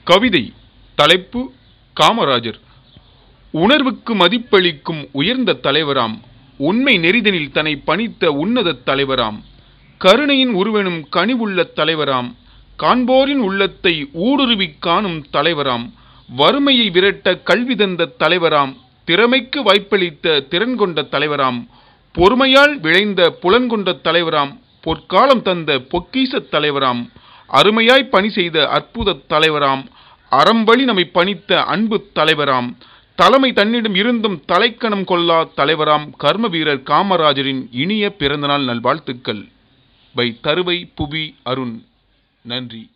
கவிதை தலைப்பு காமராஜர் உணர்வுக்கு மதிப்பளிக்கும் உயர்ந்த தலைவராம் உண்மை நெறிதனில் தன்னை பணித்த உன்னத தலைவராம் கருணையின் உருவெனும் கனிவுள்ள தலைவராம் காண்போரின் உள்ளத்தை ஊடுருவிக் காணும் தலைவராம் வறுமையை விரட்ட கல்வி தந்த தலைவராம் திறமைக்கு வாய்ப்பளித்த திறன் கொண்ட தலைவராம் பொறுமையால் விளைந்த புலன் கொண்ட தலைவராம் பொற்காலம் தந்த பொக்கீச தலைவராம் அருமையாய் பணி செய்த அற்புத தலைவராம் அறம்பழி நம்மை பணித்த அன்பு தலைவராம் தலைமை தன்னிடம் இருந்தும் தலைக்கணம் கொள்ளா தலைவராம் கர்ம வீரர் காமராஜரின் இனிய பிறந்தநாள் நல்வாழ்த்துக்கள் பை தருவை புவி அருண் நன்றி